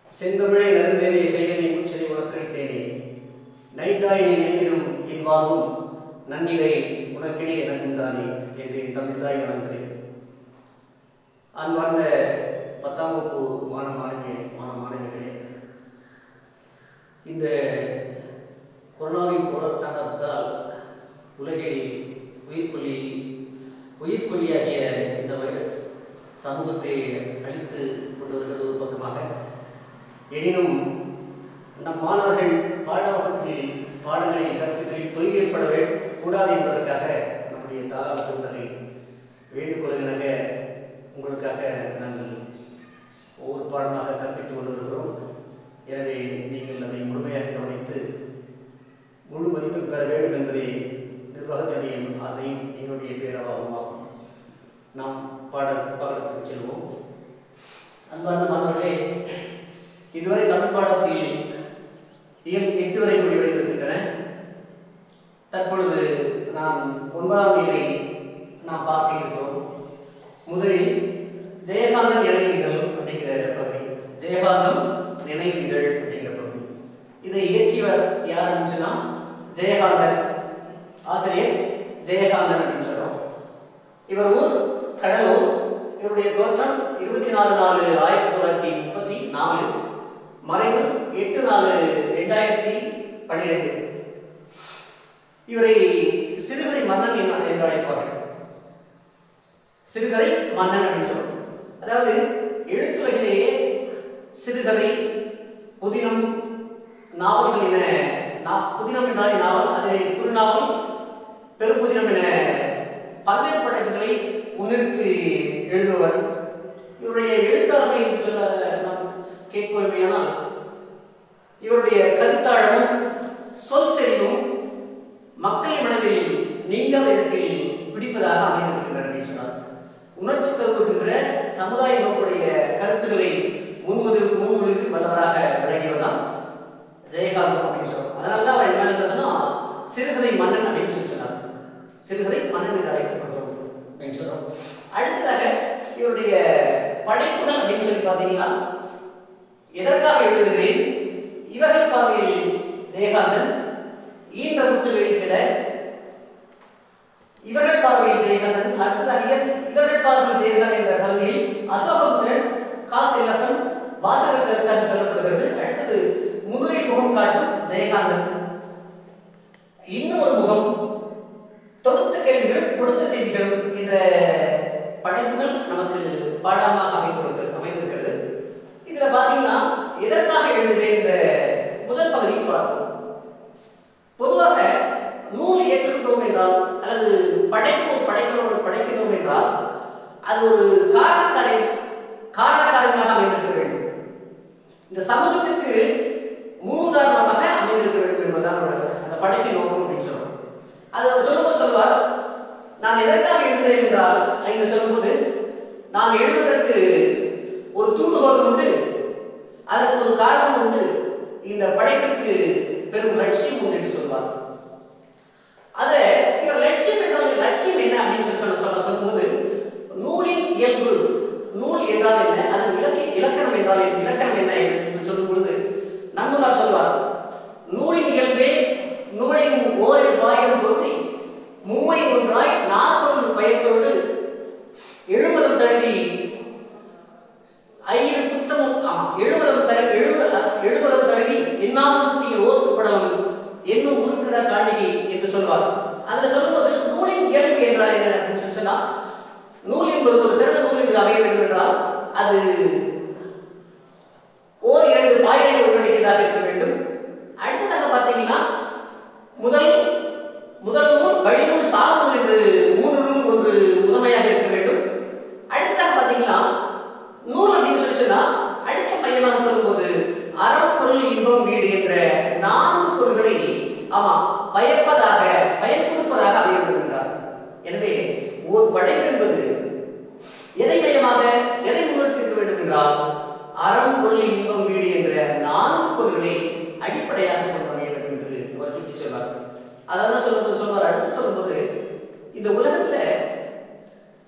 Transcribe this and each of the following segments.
செந்தமிழை நருந்தேனே செயலனை முச்சனை உனக்களித்தேனே நைட்டாய் நீ நெய்திடும் என் வாழ்வும் நன்னிலை உனக்கினே எனக்குந்தானே என்று என் தமிழ்தாய் வளர்ந்தேன் அன்பார்ந்த பத்தாம் வகுப்பு மாணவ மாணவிய மாணவ மாணவிகளே இந்த கொரோனாவின் போராட்டத்தால் உலகில் உயிர்கொல்லி உயிர்கொல்லியாகிய இந்த வைரஸ் சமூகத்தை அழித்து கொண்டு வருகிறது ஒரு பக்கமாக எனினும் நம் மாணவர்கள் பாடவகத்தில் பாடங்களில் கற்பித்தலில் தொய்வு ஏற்பட வே- கூடாது என்பதற்காக நம்முடைய தாராள பெருந்தகை வேண்டுகோளினாக உங்களுக்காக நாங்கள் ஒவ்வொரு பாடமாக கற்பித்து கொண்டு வருகிறோம் எனவே நீங்கள் அதை முழுமையாக கவனித்து முழு மதிப்பெண் பெற வேண்டும் என்பதே நிர்வாகத்தினுடைய ஆசையும் எங்களுடைய பேரவாகவும் நாம் பாட பாடத்துக்கு செல்வோம் அன்பார்ந்த மாணவர்களே இதுவரை தமிழ் பாடத்தில் இயல் எட்டு வரை முடிவடைந்திருக்கின்றன தற்பொழுது நாம் ஒன்பதாம் இயலை நாம் பார்க்க இருக்கிறோம் முதலில் ஜெயகாந்தன் நினைவுகள் அப்படிங்கிற பகுதி ஜெயகாந்தம் நினைவுகள் அப்படிங்கிற பகுதி இதை இயற்றியவர் யார் அப்படின்னு சொன்னா ஜெயகாந்தன் ஆசிரியர் ஜெயகாந்தன் அப்படின்னு சொல்றோம் இவர் ஊர் கடலூர் இவருடைய தோற்றம் இருபத்தி நாலு நாலு ஆயிரத்தி தொள்ளாயிரத்தி முப்பத்தி நாலு மறைவு எட்டு நாலு ரெண்டாயிரத்தி பன்னிரெண்டு இவரை சிறுகதை மன்னன் என்ன- என்று அழைப்பார்கள் சிறுகதை மன்னன் அப்படின்னு சொல்றோம் அதாவது எழுத்துலகிலேயே சிறுகதை புதினம் நாவல்கள் என நா- புதினம் என்றாலே நாவல் அதில் குறுநாவல் பெரும்புதினம் என பல்வேறு படைப்புகளை முன்னிறுத்தி எழுதுபவர் இவருடைய எழுத்தாளமை என்று சொல்ல நாம் கேட்போமையானால் இவருடைய கருத்தாழமும் சொல் செறிவும் மக்களின் மனதில் நீங்காத இடத்தில் பிடிப்பதாக அமைந்திருக்கின்றன அப்படின்னு சொன்னார் உணர்ச்சி தருவுகின்ற சமுதாய நோக்குடைய கருத்துக்களை முன்முது முன்மொழிந்து வல்லவராக விளங்கியவர் தான் ஜெயகாந்தம் அப்படின்னு சொல்றோம் அதனால தான் அவர் என்ன என்ன சொன்னா சிறுகதை மன்னன் அப்படின்னு சொல்லி சொன்னார் சிறுகதை மன்னன் என்று அழைக்கப்படுகிறோம் அப்படின்னு சொல்றோம் அடுத்ததாக இவருடைய படைப்புகள் அப்படின்னு சொல்லி பார்த்தீங்கன்னா எதற்காக எழுதுகிறேன் இவர்கள் பார்வையில் ஜெயகாந்தன் ஈன்ற முத்துகளில் சில இவர்கள் பார்வையில் ஜெயகாந்தன் அடுத்ததாக இவர்- இவர்கள் பார்வையில் ஜெயகாந்தன் என்ற பகுதியில் அசோகபுத்திரன் காசு இலக்கணம் வாசகத்திற்காக சொல்லப்படுகிறது அடுத்தது முதுரை முகம் காட்டும் ஜெயகாந்தன் இன்னும் ஒரு முகம் தொடுத்த கேள்விகள் கொடுத்த செய்திகள் என்ற படைப்புகள் நமக்கு பாடமாக அமைந்துள்ளது அமைந்திருக்கிறது இதுல பாத்தீங்கன்னா எதற்காக எழுதுகிறேன் என்ற முதல் பகுதியை பார்ப்போம் பொதுவாக நூல் இயக்குகிறோம் என்றால் அல்லது படைப்பு படைக்கிறோம் படைக்கிறோம் என்றால் அது ஒரு காரணக்காரி காரணக்காரங்களாக அமைந்திருக்க வேண்டும் இந்த சமூகத்திற்கு முன்னுதாரணமாக அமைந்திருக்க வேண்டும் என்பதுதான் ஒரு- அந்த படைப்பின் நோக்கம் அப்படின்னு சொல்றோம் அது அவர் சொல்லும்போது சொல்வார் நான் எதற்காக எழுதுகிறேன் என்றால் என்று சொல்லும்போது நான் எழுதுவதற்கு ஒரு தூண்டுகோல் உண்டு அதற்கு ஒரு காரணம் உண்டு இந்த படைப்பிற்கு பெரும் லட்சியம் உண்டு என்று சொல்வார் அது இவர் லட்சியம் என்றால் லட்சியம் என்ன அப்படின்னு சொல்லி சொல்ல சொல்ல சொல்லும்போது நூலின் இயல்பு நூல் என்றால் என்ன அதன் இலக்கிய இலக்கணம் என்றால் என்ன இலக்கணம் என்ன என்று சொல்லும் பொழுது நன்முனார் சொல்வார் நூலின் இயல்பே நூலின் ஓரில் வாயிலும் தோன்றி மும்மை ஒன்றாய் நாற்பது பயத்தோடு எழுமதம் தழுவி ஐயிரு குற்றமும் ஆமா எழுமதம் தரு எழும எழுமதம் தழுவி எண்ணாமூர்த்தியில் ஓர்க்கப்படலும் என்னும் உறுப்பினர் காண்டிகை என்று சொல்வார் அதுல சொல்லும்போது நூலின் இயல்பு என்றால் என்ன அப்படின்னு சொல்லி சொன்னா நூல் என்பது ஒரு சிறந்த நூல் என்று அமைய வேண்டும் என்றால் அது ஓர் இரண்டு பாயலை உள்ளடக்கியதாக இருக்க வேண்டும் அடுத்ததாக பார்த்தீங்கன்னா முதல் முதல் நூல் வழிநூல் சார்நூல் என்று மூன்று நூல் ஒரு உதமையாக இருக்க வேண்டும் அடுத்ததாக பார்த்தீங்கன்னா நூல் அப்படின்னு சொல்லி சொன்னா அடுத்த மையமாக சொல்லும்போது அறப்பொருள் இன்பம் வீடு என்ற நான்கு பொருள்களை ஆமா பயப்பதாக பயன் கொடுப்பதாக அமைய வேண்டும் என்றார் எனவே ஓர் படைப்பு என்பது எதை மையமாக எதை முன்னிறுத்திருக்க வேண்டும் என்றால் அறம் பொருள் இன்பம் வீடு என்ற நான்கு பொருள்களை அடிப்படையாக கொண்டு அமைய வேண்டும் என்று அவர் சுட்டி சொல்வார் அதான் சொல்லும்போது சொல்வார் அடுத்து சொல்லும்போது இந்த உலகத்துல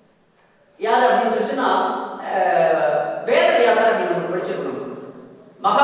யார் அப்படின்னு சொல்லி சொன்னா அஹ், வேதவியாசர் அப்படின்னு நம்ம படிச்சிருக்கணும் மகா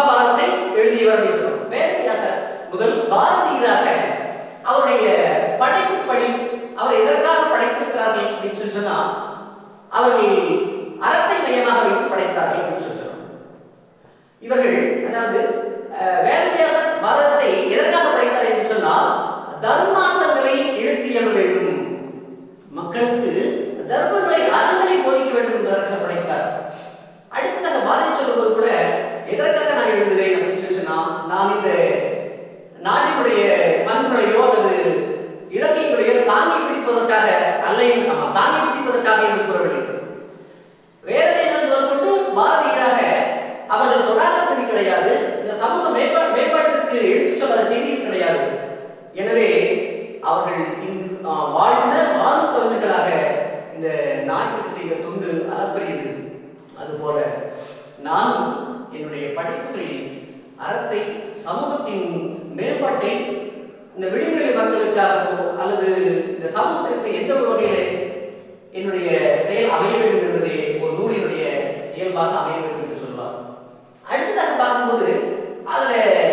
செய்தவர் என்று சொல்றோம் வேதவியாசர் முதல் பாரதியராக அவருடைய படைப்பு படி அவர் எதற்காக படைத்திருக்கிறார்கள் அப்படின்னு சொல்லி சொன்னா அவர்கள் அறத்தை மையமாக வைத்து படைத்தார்கள் அப்படின்னு சொல்லி சொல்றோம் இவர்கள் அதாவது அஹ், வேதவியாசர் பாரதத்தை எதற்காக படைத்தார் என்று சொன்னால் தர்மார்த்தங்களை இழுத்தியல் வேண்டும் மக்களுக்கு தர்மங்களை அறங்களை போதிக்க வேண்டும் என்பதற்காக படைத்தார் அடுத்ததாக பாரதி சொல்லும்போது கூட எதற்காக நான் எழுதுகிறேன் அப்படின்னு சொல்லி சொன்னா நான் இந்த நாட்டினுடைய பண்புகளையோ அல்லது இலக்கியங்களையோ தாங்கி பிடிப்பதற்காக அல்ல என்று- ஆமா, தாங்கி பிடிப்பதற்காக என்று கூறவில்லை வேதவேதம் முதல் கொண்டு பாரதியராக அவர்கள் தொடாதபதி கிடையாது இந்த சமூக மேம்பா மேம்பாட்டிற்கு எடுத்துச் சொல்லாத செய்தியும் கிடையாது எனவே அவர்கள் இன்- ஆ, வாழ்ந்த வாழும் கவிஞர்களாக இந்த நாட்டுக்கு செய்த தொண்டு அளப்பரியது அதுபோல நானும் என்னுடைய படைப்புகளில் அறத்தை சமூகத்தின் மேம்பாட்டை இந்த விளிம்புநிலை மக்களுக்காகவோ அல்லது இந்த சமூகத்திற்கு எந்த ஒரு வகையிலே என்னுடைய செயல் அமைய வேண்டும் என்பது ஒரு நூலினுடைய இயல்பாக அமைய வேண்டும் என்று சொல்லலாம் அடுத்ததாக பார்க்கும்போது அதுல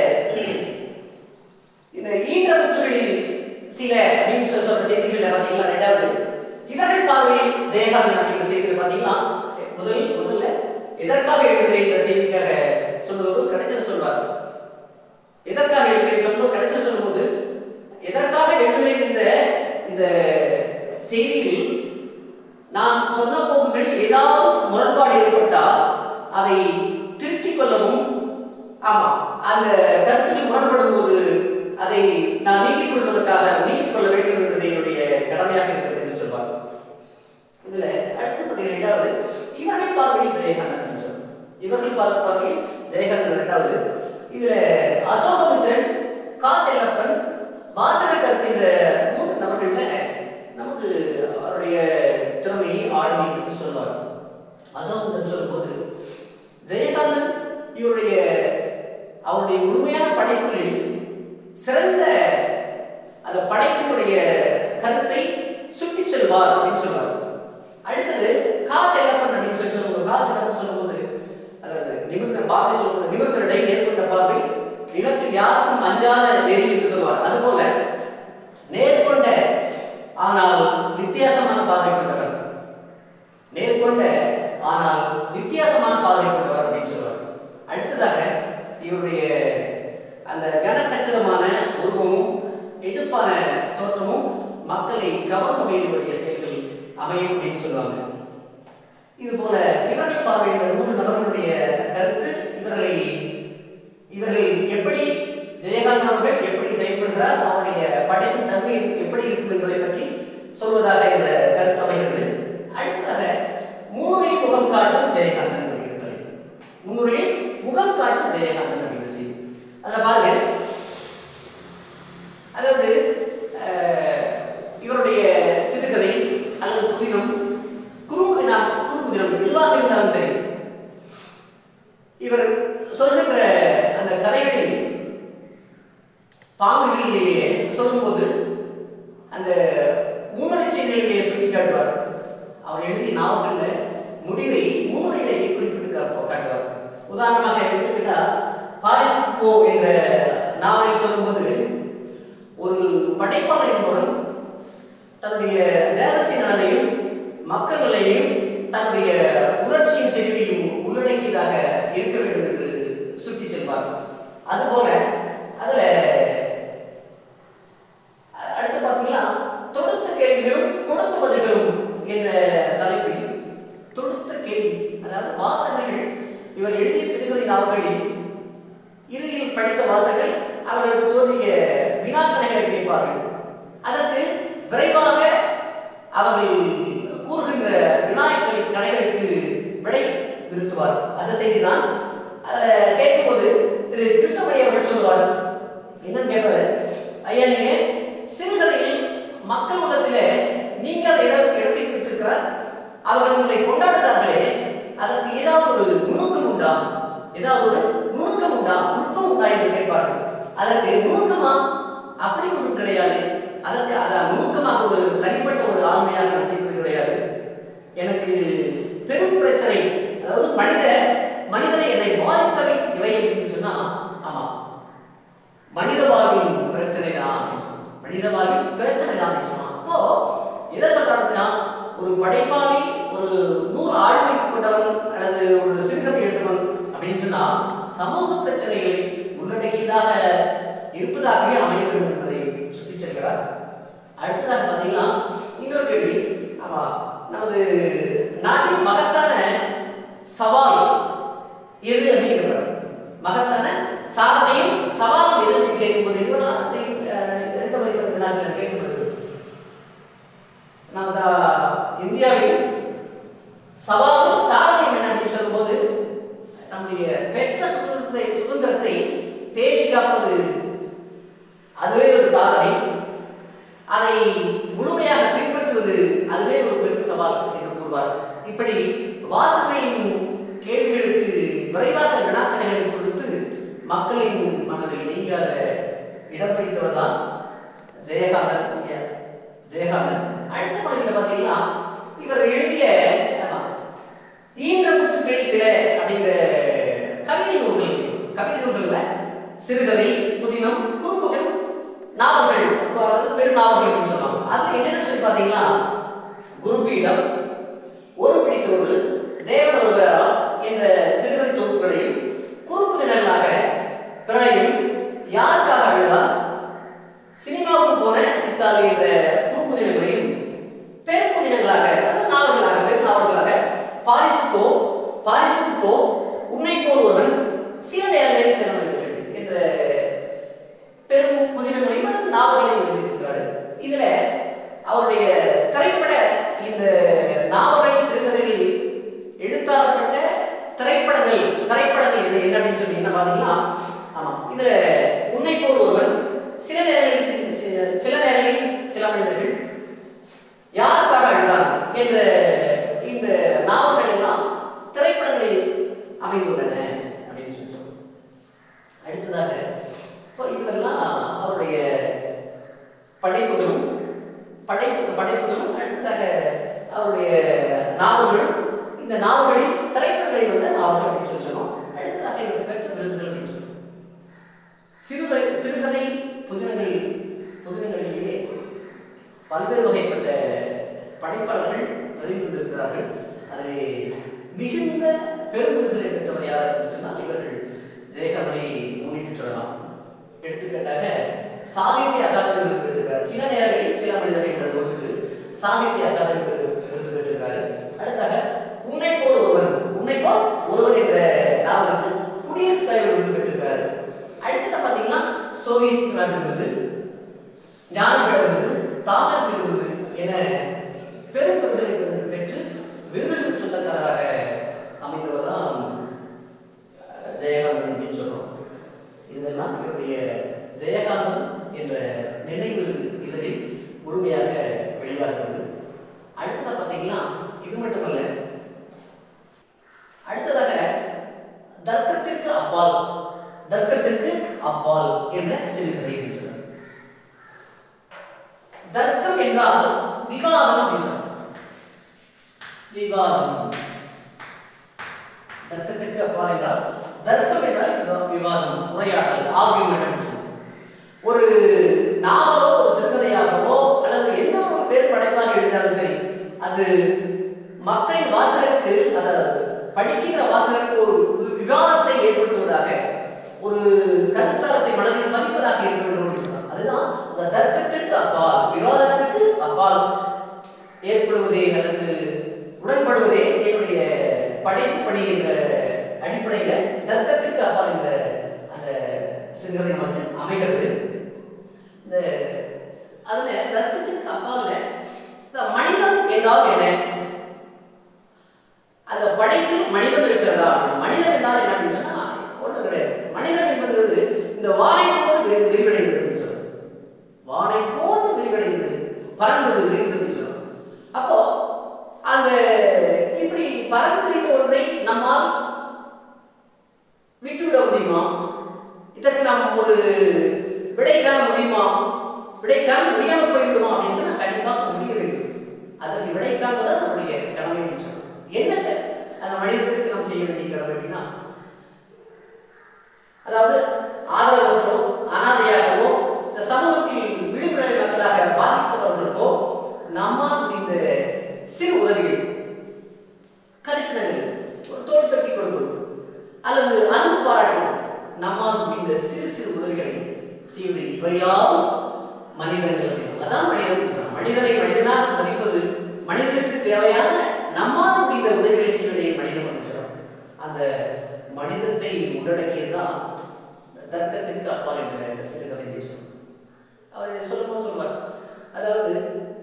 இந்த ஈன்றபுத்துகளில் சில அப்படின்னு சொல்ல சொல்ற செய்திகள் பார்த்தீங்கன்னா ரெண்டாவது இவர்கள் பார்வையில் ஜெயகாந்தன் அப்படிங்கிற செய்திகள் பார்த்தீங்கன்னா முதல் முதல்ல எதற்காக எழுதுகிறேன் என்ற செய்திக்காக சொல்லுவது கடைசியில் சொல்வார் எதற்காக எழுதுகிறேன் சொல்லும்போது கடைசியில் சொல்லும்போது எதற்காக எழுதுகிறேன் என்ற இந்த செய்தியில் நான் சொன்ன போக்குகளில் ஏதாவது முரண்பாடு ஏற்பட்டால் அதை திருத்திக் கொள்ளவும் ஆமா அந்த கருத்தில் முரண்படும் போது அதை நான் நீக்கிக் கொள்வதற்காக நீக்கிக் கொள்ள வேண்டும் என்பது என்னுடைய கடமையாக இருக்கிறது என்று சொல்வார் இதுல அடுத்து பார்த்தீங்கன்னா இரண்டாவது இவர்கள் பார்வையில் ஜெயகாந்தன் அப்படின்னு சொல்றோம். இவர்கள் பார்வை பார்வையில் ஜெயகாந்தன் இரண்டாவது இதுல அசோகமித்திரன் காசெல்லப்பன் வாசக கருத்தின்ற மூன்று நபர்கள்ல நமக்கு அவருடைய திறமையை ஆளுமை பற்றி சொல்வார் அசோகமித்திரன் சொல்லும்போது ஜெயகாந்தன் இவருடைய அவருடைய முழுமையான படைப்புகளில் சிறந்த அந்த படைப்பினுடைய கருத்தை சுட்டி செல்வார் அப்படின்னு சொல்வார் அடுத்தது காசு எல்லப்பன் அப்படின்னு சொல்லி சொல்லும்போது காசு எல்லப்பன் சொல்லும்போது அதாவது நிமிர்ந்த பார்வை சொல்லும்போது நிமிர்ந்தருடை நேர்கொண்ட பார்வை நிலத்தில் யாருக்கும் அஞ்சாத நெறி என்று சொல்வார் அதுபோல நேர்கொண்ட ஆனால் வித்தியாசமான பார்வை கொண்டவர் நேர்கொண்ட ஆனால் வித்தியாசமான பார்வை கொண்டவர் அப்படின்னு சொல்வார் அடுத்ததாக இவருடைய அந்த கனக்கச்சிதமான உருவமும் எடுப்பான தோற்றமும் மக்களை கவர்ந்த வகையிலுடைய செயல்கள் அமையும் அப்படின்னு சொல்லுவாங்க இது போல இவர்கள் பார்வையில் மூன்று நபர்களுடைய கருத்து இவர்களை இவர்கள் எப்படி ஜெயகாந்த் அவர்கள் எப்படி செயல்படுகிறார் அவருடைய படைப்பு தன்மை எப்படி இருக்கும் என்பதை பற்றி சொல்வதாக இந்த கருத்து அமைகிறது அடுத்ததாக முன்னுரை முகம் காட்டும் ஜெயகாந்தன் அப்படிங்கிற தலைப்பு. முன்னுரையில் முகம் காட்டும் ஜெயகாந்தன் அப்படிங்கிற செய்தி அதில் பாருங்க அதாவது அஹ், இவருடைய சிறுகதை அல்லது புதினம் குறும்புதினம் குறும்புதினம் எதுவாக இருந்தாலும் சரி இவர் சொல்லுகின்ற அந்த கதைகளில் பாங்குகளிலேயே சொல்லும்போது அந்த முன்னுரை செய்திகளிலேயே சுட்டி காட்டுவார் அவர் எழுதிய நாவல்களில் முடிவை முன்னுரையிலேயே குறிப்பிட்டு கா- காட்டுவார் உதாரணமாக எடுத்துக்கிட்டா பாரிஸ் போ என்ற நாவலில் சொல்லும்போது ஒரு படைப்பாளர் என்பவன் தன்னுடைய தேசத்தின் நலனையும் மக்கள் நிலையையும் தன்னுடைய உணர்ச்சியின் செறிவையும் உள்ளடக்கியதாக இருக்க வேண்டும் என்று சுட்டி செல்வார் அதுபோல அதுல அ- அடுத்து பார்த்தீங்கன்னா தொடுத்த கேள்விகளும் கொடுத்த பதில்களும் என்ற தலைப்பில் தொடுத்த கேள்வி அதாவது வாசகர்கள் இவர் எழுதிய சிறுகதை நாவல்களில் இறுதியில் படித்த வாசகர்கள் அவர்களுக்கு தோன்றிய வினாக்கணைகளை கேட்பார்கள் அதற்கு விரைவாக அவர்கள் கூறுகின்ற வினாக்களை கணைகளுக்கு விடை நிறுத்துவார் அந்த செய்திதான் அதில் கேட்கும்போது திரு கிருஷ்ணமணி அவர்கள் சொல்வார் என்னன்னு கேட்பாரு ஐயா நீங்க சிறுகதையில் மக்கள் உள்ளத்திலே நீங்க அந்த இடம் இடத்தை பிடித்திருக்கிறார் அவர்கள் உங்களை கொண்டாடுகிறார்களே அதற்கு ஏதாவது ஒரு நுணுக்கம் உண்டா ஏதாவது ஒரு நுணுக்கம் உண்டா நுட்பம் உண்டா என்று கேட்பார்கள் அதற்கு நுணுக்கமா அப்படி ஒன்றும் கிடையாது அதற்கு அதான் நுணுக்கமாக ஒரு தனிப்பட்ட ஒரு ஆண்மையாக நான் செய்வது கிடையாது எனக்கு பெரும் பிரச்சனை அதாவது மனித மனிதனை என்னை பாதித்தவை இவை அப்படின்னு சொன்னா ஆமா மனித வாழ்வின் பிரச்சனை தான் அப்படின்னு சொன்னான். மனித வாழ்வின் பிரச்சனை தான் அப்படின்னு சொன்னான். அப்போ எதை சொல்றான் அப்படின்னா ஒரு படைப்பாளி ஒரு நூறு ஆழ்மை கொண்டவன் அல்லது ஒரு சிறுகதை எழுதுவன் அப்படின்னு சொன்னா சமூக பிரச்சனைகளை உள்ளடக்கியதாக இருப்பதாகவே அமைய வேண்டும் என்பதை சுட்டிச் செல்கிறார் அடுத்ததாக பார்த்தீங்கன்னா இன்னொரு கேள்வி ஆமா நமது நாட்டின் மகத்தான சவால் எது அப்படிங்கிறார் மகத்தான சாதனையும் சவாலும் எது அப்படின்னு கேட்கும்போது இதெல்லாம் இரண்டு வகையான வினாக்கள் கேட்கப்படுது நமது இந்தியாவில் சவாலும் சாதனையும் என்ன அப்படின்னு சொல்லும்போது நம்முடைய பெற்ற சுதந்திரத்தை சுதந்திரத்தை பேணி காப்பது அதுவே ஒரு சாதனை அதை முழுமையாக பின்பற்றுவது அதுவே ஒரு பெரும் சவால் என்று கூறுவார் இப்படி வாசகரின் கேள்விகளுக்கு விரைவாக வினாக்கணைகளை கொடுத்து மக்களின் மனதில் நீங்காத இடம் பிடித்தவர் தான் ஜெயகாந்தன் ஐயா. ஜெயகாந்தன் அடுத்த பகுதியில் பார்த்தீங்கன்னா இவர் எழுதிய ஆமா, ஈன்ற முத்துக்களில் சில அப்படிங்கிற கவிதை நூல்கள் கவிதை நூல்கள்ல சிறுகதை புதினம் குறும்புகள் நாவல்கள் அதாவது பெருநாவல்கள் அப்படின்னு சொல்லுவாங்க அதுல என்னென்ன சொல்லி பார்த்தீங்கன்னா குருபீடம் ஒரு பிடி சோறு தேவன் ஒருவரா என்ற சிறுகதை தொகுப்புகளையும் குறுப்பு தினங்களாக பிறையும் யாருக்காக அழுதால் சினிமாவுக்கு போன சித்தாறு என்ற குறுப்பு தினங்களையும் பெருப்பு தினங்களாக அதாவது நாவல்களாக பெரும் நாவல்களாக பாரிசுக்கோ பாரிசுக்கோ உன்னை போல் ஒருவன் சில நேரங்களில் செலவழித்தல் என்ற பெரும் புதினங்களையும் அல்லது நாவல்களையும் எழுதியிருக்கிறார் இதுல அவருடைய திரைப்பட இந்த நாவல்கள் சிறுகதைகள் எடுத்தாளப்பட்ட திரைப்படங்கள் திரைப்படங்கள் என்ன என்ன அப்படின்னு சொன்னீங்கன்னா பாத்தீங்கன்னா ஆமா இதுல உன்னை போல் ஒருவன் சில நேரங்களில் சி- சி- சில நேரங்களில் சில மனிதர்கள் யாருக்காக அழுதார் என்ற இந்த நாவல்கள் எல்லாம் திரைப்படங்களில் அமைந்துள்ளன அப்படின்னு சொல்லி சொல்றோம். அடுத்ததாக இப்போ இதெல்லாம் அவருடைய படைப்புகளும் படைப்பு படைப்புகளும் அடுத்ததாக அவருடைய நாவல்களும் இந்த நாவல்களில் திரைப்படங்களை வந்த நாவல்கள் அப்படின்னு சொல்லி சொன்னோம் அடுத்ததாக இவர் பெற்ற விருதுகள் அப்படின்னு சொல்லணும் சிறுகதை சிறுகதை புதினங்கள் புதினங்களிலேயே பல்வேறு வகைப்பட்ட படைப்பாளர்கள் தெரிவித்திருக்கிறார்கள் அதில் மிகுந்த பெருமிதலை பெற்றவர் யார் அப்படின்னு சொன்னால் இவர்கள் ஜெயகாந்தனை முன்னிட்டு சொல்லலாம் எடுத்துக்காட்டாக சாகித்ய அகாதமி விருது பெற்றிருக்கிறார் சில நேரங்களில் சில மனிதர்கள் என்ற நூலுக்கு சாகித்ய அகாதமி விருது விருது பெற்றிருக்கிறார் அடுத்தாக உன்னை போல் ஒருவன் உன்னை போல் ஒருவன் என்ற நாவலுக்கு குடியரசுத் தலைவர் விருது பெற்றிருக்கிறார் அடுத்தது பார்த்தீங்கன்னா சோவியத் நாட்டு விருது ஞானபீட விருது தாகர் விருது என பெரும் விருதுகளை பெற்று- பெற்று விருதுக்கு சொந்தக்காரராக அமைந்தவர் தான் அஹ், ஜெயகாந்தன் அப்படின்னு சொல்றோம் இதெல்லாம் இவருடைய ஜெயகாந்தன் என்ற நினைவு இதழில் முழுமையாக வெளியாகிறது அடுத்ததாக பார்த்தீங்கன்னா இது மட்டுமல்ல அடுத்ததாக தர்க்கத்திற்கு அப்பால் தர்க்கத்திற்கு அப்பால் என்ற சிறுகதை இருக்கிறது தர்க்கம் என்றால் விவாதம் அப்படின்னு சொல்றோம். விவாதம் தர்க்கத்திற்கு அப்பால் என்றால் தர்க்கம் என்றால் விவா- விவாதம் உரையாடல் ஆர்கியூமெண்ட் அப்படின்னு சொல்றோம். ஒரு நாவலோ ஒரு சிறுகதையாகவோ அல்லது எந்த ஒரு பேர் படைப்பாக எழுதினாலும் சரி அது மக்களின் வாசகருக்கு அதாவது படிக்கின்ற வாசகருக்கு ஒரு வி- விவாதத்தை ஏற்படுத்துவதாக ஒரு கருத்தரத்தை மனதில் பதிப்பதாக இருக்க வேண்டும் என்று சொன்னார் அதுதான் அந்த தர்க்கத்திற்கு அப்பால் விவாதத்திற்கு அப்பால் ஏற்படுவதே அல்லது உடன்படுவதே என்னுடைய படைப்பு பணி என்ற அடிப்படையில தர்க்கத்திற்கு அப்பால் என்ற அந்த சிறுகதை நமக்கு அமைகிறது இந்த அதுல தர்க்கத்திற்கு அப்பால்ல இந்த மனிதம் என்றால் என்ன அந்த படைப்பில் மனிதம் இருக்கிறதா மனிதன் என்றால் என்ன அப்படின்னு சொன்னா ஒன்றும் கிடையாது மனிதன் என்பது இந்த வானை போது விரி- விரிவடைந்தது அப்படின்னு சொல்றோம் வானை போது விரிவடைந்தது பறந்தது விரிந்தது அப்படின்னு சொல்றோம் அப்போ அந்த இப்படி பறந்து விரிந்த ஒன்றை நம்மால் விட்டுவிட முடியுமா இதற்கு நாம் ஒரு விடை காண முடியுமா விடை காண முடியாம போய்விடுமா அப்படின்னு சொன்னா கண்டிப்பாக முடிய வேண்டும் அதற்கு விடை காண்பது நம்முடைய கடமை அப்படின்னு சொல்லணும் என்ன அந்த மனிதனுக்கு நாம் செய்ய வேண்டிய கடமை அப்படின்னா அதாவது ஆதரவற்றோ அனாதையாகவோ இந்த சமூகத்தில் விழிப்புணர்வு மக்களாக பாதித்தவர்களுக்கோ நம்மால் முடிந்த சிறு உதவிகள் கரிசனங்கள் ஒரு தோல் தட்டி கொடுப்பது அல்லது அன்பு பாராட்டுவது நம்மால் முடிந்த சிறு சிறு உதவிகளை செய்வது இவையாவும் மனிதர்கள் அப்படின்னு. அதான் மனிதன் மனிதனை மனிதனாக மதிப்பது மனிதனுக்கு தேவையான நம்மால் முடிந்த உதவிகளை செய்வதை மனிதன் என்று சொல்றோம். அந்த மனிதத்தை உள்ளடக்கியதுதான் தர்க்கத்திற்கு அப்பால் என்ற இந்த சிறுகதை பேசும் அவர் சொல்லும்போது சொல்வார் அதாவது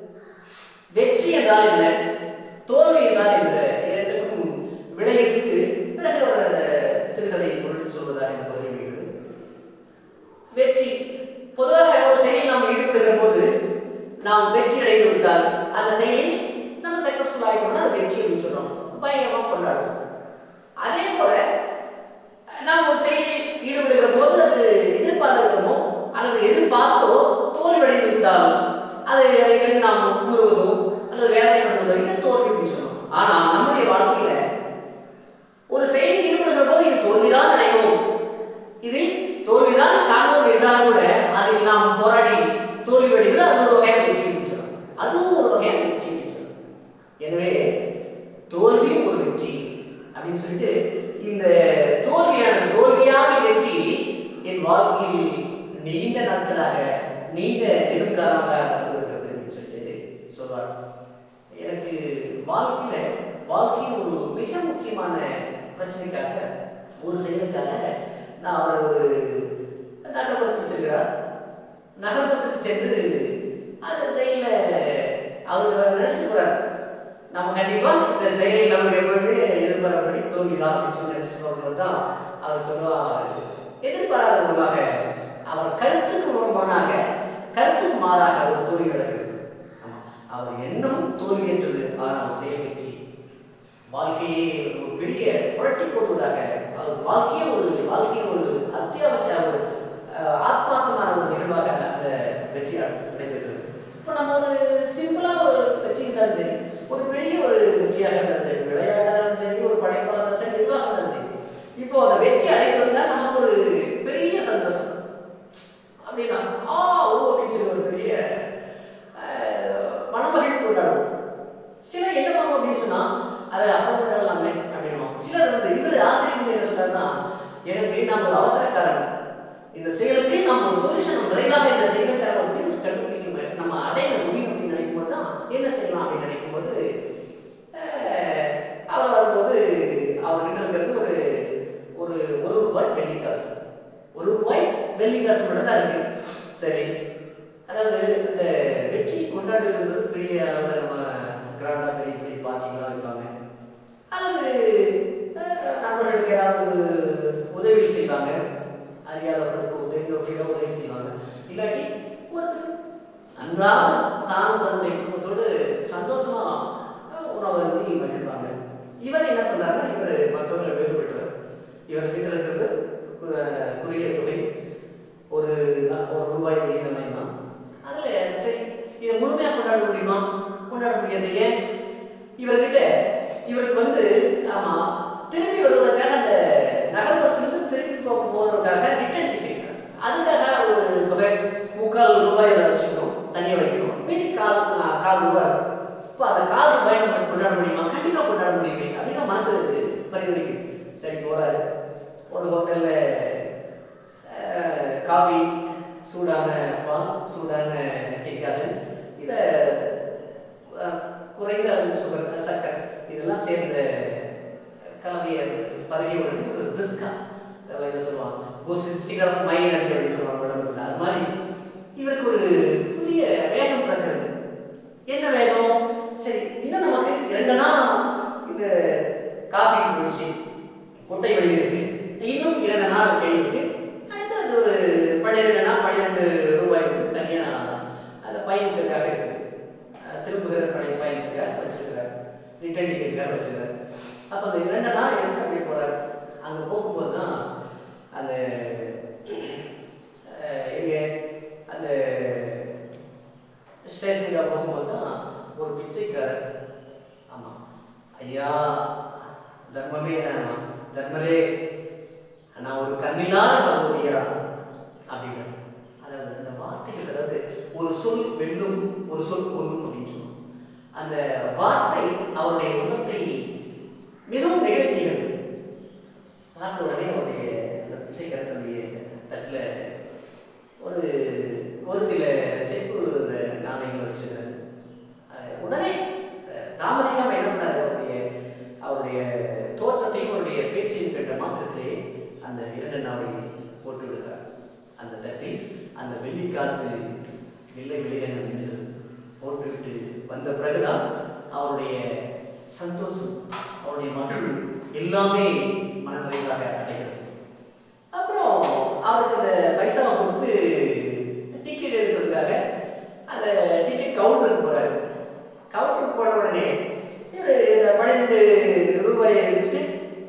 வெற்றி என்றால் என்ன தோல்வி என்றால் என்ற இரண்டுக்கும் விடையிற்கு பிறகு அவர் அந்த சிறுகதை பொருள் சொல்வதாக எனக்கு உதவுகிறது வெற்றி பொதுவாக ஒரு செயலில் நாம் ஈடுபடுகிற போது நாம் வெற்றி அடைந்து விட்டால் அந்த செயலில் நம்ம சக்சஸ்ஃபுல் ஆகிட்டோம்னா அது வெற்றி அப்படின்னு சொல்றோம் பயங்கரமாக கொண்டாடுவோம் அதே போல நாம் ஒரு செயலில் ஈடுபடுகிற போது அது எதிர்பார்த்தோ அல்லது எதிர்பார்த்தோ தோல்வியடைந்து விட்டால் அது அதை கண்டு நாம் கூறுவதோ அல்லது வேதனைப்படுவதோ இது தோல்வி அப்படின்னு சொல்றோம் ஆனா நம்முடைய வாழ்க்கையில ஒரு செயலில் ஈடுபடுகிற போது இது தோல்விதான் அடைவோம் இதில் தோல்விதான் காண்போம் என்றால் கூட அதில் நாம் போராடி தோல்வி அடைவது அது ஒரு வகையான வெற்றி என்று சொல்றோம் அதுவும் ஒரு வகையான வெற்றி என்று சொல்றோம் எனவே தோல்வியும் ஒரு வெற்றி அப்படின்னு சொல்லிட்டு இந்த தோல்வியான தோல்வியாக வெற்றி என் வாழ்க்கையில் நீண்ட நாட்களாக நீண்ட நெடுங்காலமாக நடந்திருக்கிறது அப்படின்னு சொல்லிட்டு சொல்வார் எனக்கு வாழ்க்கையில வாழ்க்கையின் ஒரு மிக முக்கியமான பிரச்சனைக்காக ஒரு செயலுக்காக நான் அவர் ஒரு நகர்ப்புறத்துக்கு செல்கிறார் நகர்ப்புறத்துக்கு சென்று அந்த செயலில் அவர் நினைச்சுக்கிறார் நம்ம கண்டிப்பா இந்த செயலில் நமக்கு எப்போது எதிர்பார்ப்படி தோல்விதான் அப்படின்னு சொல்லி நினைச்சுக்கிறவங்க தான் அவர் சொல்லுவார் எதிர்பாராத விதமாக அவர் கருத்துக்கு முரணாக கருத்துக்கு மாறாக ஒரு தோல்வி நடக்கிறது ஆமா. அவர் எண்ணம் தோல்வியற்றது ஆனால் செயல் வெற்றி வாழ்க்கையை ஒரு பெரிய புரட்டி போடுவதாக அவர் வாழ்க்கையே ஒரு வாழ்க்கையை ஒரு அத்தியாவசிய ஒரு அஹ், ஆத்மார்த்தமான ஒரு நிகழ்வாக அந்த வெற்றி நடைபெற்றது இப்போ நம்ம ஒரு சிம்பிளா ஒரு வெற்றி இருந்தாலும் சரி ஒரு பெரிய ஒரு வெற்றியாக இருந்தாலும் சரி விளையாட்டாக இருந்தாலும் சரி ஒரு படைப்பாக இருந்தாலும் சரி எதுவாக இருந்தாலும் சரி இப்போ அந்த வெற்றி அடைந்திருந்தா நமக்கு ஒரு பெரிய சந்தோஷம் அப்படின்னா ஆ ஓ அப்படின்னு சொல்லி ஒரு பெரிய அஹ், மனமகிழ்வு கொண்டாடுவோம் சிலர் என்ன பண்ணுவோம் அப்படின்னு சொன்னா அதை அப்போ கொண்டாடலாமே அப்படின்னுவோம் சிலர் வந்து இவர் ஆசிரியர் என்ன சொல்றாருன்னா எனக்கு நான் ஒரு அவசரக்காரன் இந்த செயலுக்கு நம்ம ஒரு சொல்யூஷன் விரைவாக இந்த செயலுக்காக ஒரு தீர்வு கண்டுபிடிக்க நம்ம அடைய முடியும் அப்படின்னு நினைக்கும் போது தான் என்ன செய்யலாம் அப்படின்னு நினைக்கும் போது அஹ், அவர் வரும்போது அவர்கிட்ட இருக்கிறது ஒரு ஒரு ஒரு ரூபாய் வெள்ளி காசு ஒரு ரூபாய் வெள்ளி காசு மட்டும் தான் இருக்கு சரி அதாவது இந்த வெற்றி கொண்டாடுகிறது பெரிய அளவில் நம்ம கிராண்டாக பெரிய பெரிய பார்ட்டிலாம் வைப்பாங்க அல்லது அஹ், நண்பர்களுக்கு யாராவது உதவி செய்வாங்க அறியாதவர்களுக்கு தெரிந்தவர்களுக்கு உதவி செய்வாங்க இல்லாட்டி ஒருத்தர் நன்றாக தானும் தன்னுடைய குடும்பத்தோடு சந்தோஷமா அஹ், உணவு அருந்தி மகிழ்வாங்க இவர் என்ன பண்ணாருன்னா இவர் மற்றவர்களை வேறுபட்டவர் இவர் கிட்ட இருக்கிறது கு- குறுகிய தொகை ஒரு ந- ஒரு ரூபாய் வெளியினமை தான் அதில் சரி இதை முழுமையாக கொண்டாட முடியுமா கொண்டாட முடியாது ஏன் இவர்கிட்ட இவருக்கு வந்து ஆமா திரும்பி வருவதற்காக அந்த நகர்ப்புறத்திலிருந்து திரும்பி போ- போவதற்காக ரிட்டர்ன் டிக்கெட் அதுக்காக ஒரு தொகை முக்கால் ரூபாயில் வச்சுக்கணும் தனியாக வைக்கணும் மீதி கால் ஆ, கால் ரூபாய் இப்போ அந்த கால் ரூபாய் நம்ம கொண்டாட முடியுமா கண்டிப்பாக கொண்டாட முடியுமே அப்படின்னு மனசு பரிந்துரைக்குது சரி போறாரு ஒரு ஹோட்டலில் காஃபி சூடான பால் சூடான டிகாஷன் இதை குறைந்த அளவு சுகர் சர்க்கரை இதெல்லாம் சேர்ந்த கலவையை பருகிய உடனே ஒரு பிஸ்கா அதாவது என்ன சொல்லுவாங்க பூஸ்ட் சிகர் மை எனர்ஜி அப்படின்னு சொல்லுவாங்க உடம்புல அது மாதிரி இவருக்கு ஒரு புதிய வேகம் பிறக்கிறது என்ன வேகம் சரி இன்னும் நமக்கு இரண்டு நாள் இந்த காஃபி குடிச்சு கொட்டை வெளியே இருக்கு இன்னும் இரண்டு நாள் கையில் இருக்கு அடுத்தது ஒரு பன்னிரெண்டு நாள் பன்னிரெண்டு ரூபாய் வந்து தனியாக அந்த பயணத்துக்காக இருக்கு அஹ் திரும்புகிற பழைய பயணத்துக்காக வச்சிருக்கிறார் ரிட்டர்ன் டிக்கெட்டுக்காக வச்சிருக்காரு அப்போ அந்த இரண்டு நாள் எடுத்து அப்படியே போறாரு அங்கே போகும்போது தான் அந்த அஹ், எங்க அந்த ஸ்டேஷனுக்கு போகும்போது தான் ஒரு பிச்சைக்காரர் ஆமா ஐயா தர்மமே ஆமா தர்மரே நான் ஒரு கண்ணிலாத பகவதியா அப்படின்னு ஒரு சொல் வெல்லும் ஒரு சொல் கொல்லும் அப்படின்னு சொல்லுவோம் அந்த வார்த்தை அவருடைய உள்ளத்தை மிகவும் நெகிழச் செய்கிறது பார்த்த உடனே அவருடைய அந்த பிச்சைக்காரனுடைய தட்டில் ஒரு ஒரு சில செப்பு நாணயங்கள் வச்சிருந்தாரு அஹ் உடனே அஹ் தாமதிக்காம என்ன பண்ணாரு அவருடைய அவருடைய தோற்றத்தையும் அவருடைய பேச்சையும் கேட்ட மாத்திரத்திலே அந்த இரண்டு நாளை போட்டு விடுகிறார் அந்த தட்டில் அந்த வெள்ளி காசு வெள்ளை வெளியில நின்று போட்டுவிட்டு வந்த பிறகுதான் அவருடைய சந்தோஷம் அவருடைய மகிழ்வு எல்லாமே மனநிறைவாக அடைகிறது அப்புறம் அவருக்கு அந்த பைசாவை கொடுத்து டிக்கெட் எடுக்கிறதுக்காக அந்த டிக்கெட் கவுண்டருக்கு போறாரு கவுண்டருக்கு போன உடனே இவர் இந்த பன்னிரெண்டு ரூபாயை எடுத்துட்டு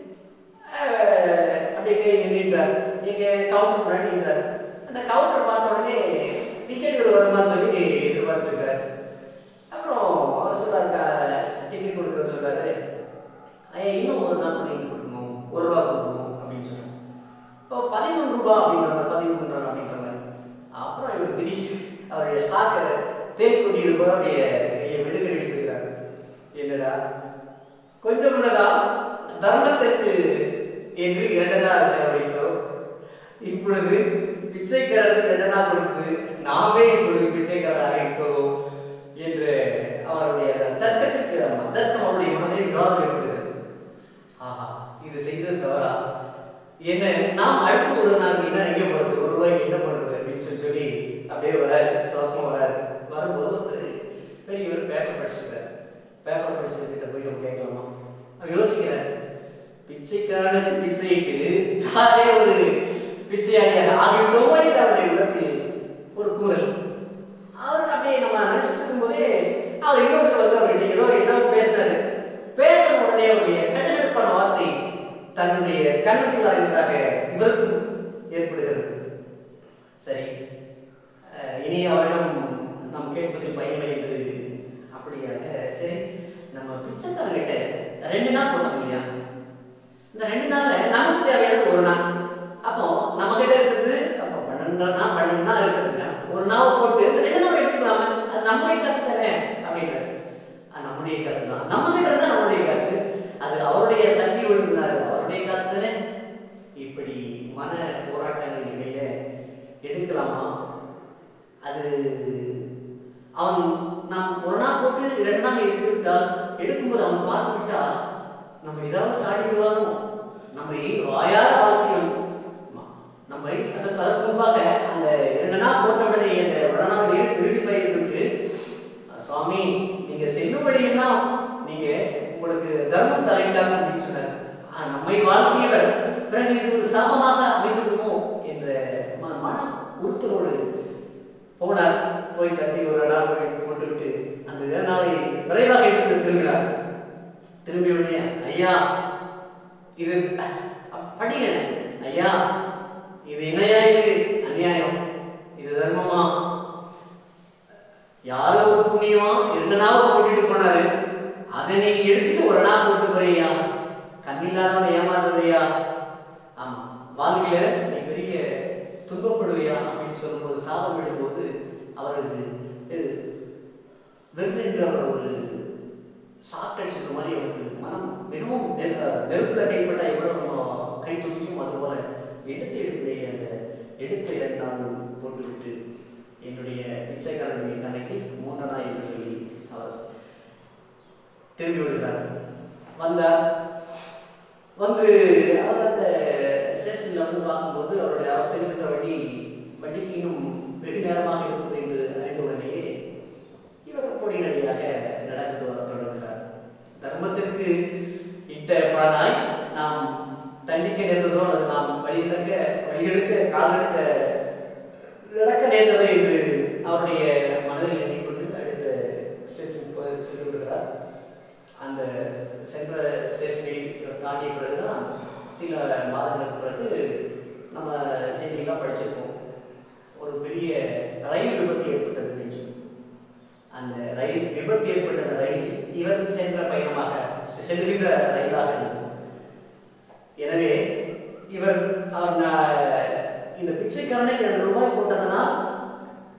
அஹ், அப்படியே கை நின்றார் எங்க கவுண்டர் முன்னாடி நின்றார் அந்த கவுண்டர் பார்த்த உடனே டிக்கெட் வருமான்னு சொல்லி எதிர்பார்த்துருக்காரு அப்புறம் அவர் சொல்றாரு டிக்கெட் கொடுக்குறது சொல்றாரு ஐயா இன்னும் ஒரு நாள் நீங்க கொடுக்கணும் ஒரு ரூபா கொடுக்கணும் அப்படின்னு சொன்னார் இப்போ பதிமூணு ரூபா அப்படின்றாங்க பதிமூணு ரூபா அப்படின்றாங்க அப்புறம் இவர் திடீர் அவருடைய சாக்கரை தேல் கொட்டியது போல அவருடைய கையை விடுதலை எடுத்துக்கிறார் என்னடா கொஞ்சம் முன்னதான் தர்மத்திற்கு என்று இரண்டனா செலவழித்தோம் இப்பொழுது பிச்சைக்காரருக்கு இரண்டனா கொடுத்து நாமே இப்பொழுது பிச்சைக்காரராக இருக்கிறோம் என்று அவருடைய தர்க்கத்திற்கு தர்க்கம் அவருடைய மனதில் விவாதம் ஏற்படுகிறது ஆஹா இது செய்தது தவறா என்ன நாம் அடுத்து ஒரு நாள் என்ன எங்கே போறது ஒரு ரூபாய்க்கு என்ன பண்றது அப்படின்னு சொல்லி சொல்லி அப்படியே வராரு சோகமா வராரு வரும்போது ஒரு பெரியவர் பேப்பர் படிச்சிருக்காரு பேப்பர் படிச்சதுக்கிட்ட போய் நம்ம கேட்கலாமா அவர் யோசிக்கிறார் பிச்சைக்காரனுக்கு பிச்சைக்கு தானே ஒரு பிச்சையாளியாக ஆகிவிட்டோமோ என்று அவருடைய உள்ளத்தில் ஒரு கூறல் அவர் அப்படியே நம்ம நினைச்சிட்டு இருக்கும்போதே அவர் இன்னொருத்தர் வந்து அவர்கிட்ட ஏதோ என்ன பேசினாரு பேசின உடனே அவருடைய கடுகடுப்பான வார்த்தை தன்னுடைய கண்ணத்தில் அறிந்ததாக இவருக்கும் ஏற்படுகிறது சரி அஹ், இனி அவரிடம் நாம் கேட்பதில் பயனில்லை என்று அப்படியாக சரி நம்ம பிச்சைக்காரர்கிட்ட ரெண்டு நாள் போட்டோம் இல்லையா இந்த ரெண்டு நாள்ல நமக்கு தேவையான ஒரு நாள் அப்போ நம்ம கிட்ட இருக்கிறது அப்போ பன்னெண்டு நாள் பன்னெண்டு நாள் இருக்குதுங்க ஒரு நாள் போட்டு இந்த ரெண்டு நாள் எடுத்துக்கலாமே அது நம்முடைய காசு தானே அப்படின்றாரு அது நம்முடைய காசு தான் நம்ம கிட்ட இருந்தா நம்முடைய காசு அது அவருடைய தட்டி விழுந்தாரு அவருடைய காசு தானே இப்படி மன போராட்டங்கள் இடையில எடுக்கலாமா அது அவன் நாம் ஒரு நாள் போட்டு ரெண்டு நாள் எடுத்து விட்டால் எடுக்கும்போது அவன் பார்த்து விட்டா நம்ம ஏதாவது சாடிடுவானோ நம்மை வாயாத வாழ்க்கையில் நம்மை அதற்கு அதற்கு முன்பாக அந்த இரண்டு நாள் போட்ட உடனே அந்த ஒரு நாள் விரும்பி பயிர் விட்டு சுவாமி நீங்க செல்லும் வழியெல்லாம் நீங்க உங்களுக்கு தர்மம் தலையிட்டார் அப்படின்னு சொன்னார் ஆ, நம்மை வாழ்த்தியவர் பிறகு இது ஒரு சாபமாக அமைந்துவிடுமோ என்ற ம- மன உறுத்தலோடு போனார் போய் தட்டி ஒரு நாள் போய் போட்டுவிட்டு அந்த இரண்டு நாளை விரைவாக எடுத்து திரும்பினார் திரும்பிய உடனே ஐயா இது படிங்க ஐயா இது என்னையா இது அநியாயம் இது தர்மமா யாரோ ஒரு புண்ணியமா இரண்டு நாள் போட்டுட்டு போனாரு அதை நீ எடுத்துட்டு ஒரு நாள் போட்டு போறியா கண்ணில்லாதவன் ஏமாந்ததையா ஆமா வாழ்க்கையில நீ பெரிய துன்பப்படுவியா அப்படின்னு சொல்லும்போது சாபம் விடும்போது அவருக்கு வெறுமென்ற ஒரு சாக்கடிச்சது மாதிரி அவருக்கு மனம் மிகவும் நெரு- நெருப்புல கைப்பட்டா எவ்வளவு நம்ம கை துடிக்கும் அது போல எடுத்து எடுப்புடைய அந்த எடுத்த இரண்டு நாள் போட்டுவிட்டு என்னுடைய பிச்சைக்காரனுடைய கணக்கு மூன்று நாள் என்று சொல்லி அவர் திரும்பி விடுகிறார் வந்தார் வந்து அவர் அந்த ஸ்டேஷனில் வந்து பார்க்கும்போது அவருடைய அவர் செல்கின்ற வண்டி வண்டிக்கு இன்னும் வெகு நேரமாக இருப்பது என்று அறிந்த உடனேயே இவர் பொடிநடியாக நடக்க தொ- தொடங்குகிறார் தர்மத்திற்கு இட்ட பலனாய் நாம் தண்டிக்க நேர்ந்ததோ அல்லது நாம் வழிநடக்க வழியெடுக்க காலெடுக்க நடக்க நேர்ந்தது என்று அவருடைய மனதில் எண்ணிக்கொண்டு அடுத்த ஸ்டேஷன் போய் சென்று விடுகிறார் அந்த சென்ற ஸ்டேஷனை இவர் தாண்டிய பிறகுதான் சில மாதங்களுக்கு பிறகு நம்ம செய்தியெல்லாம் படிச்சிருப்போம் ஒரு பெரிய ரயில் விபத்து ஏற்பட்டது அப்படின்னு சொல்லி. அந்த ரயில் விபத்து ஏற்பட்ட அந்த ரயில் இவர் சென்ற பயணமாக செ- செல்லுகின்ற ரயிலாக இருந்தது எனவே இவர் அவர் ந- இந்த பிச்சைக்காரனுக்கு ரெண்டு ரூபாய் போட்டதனால்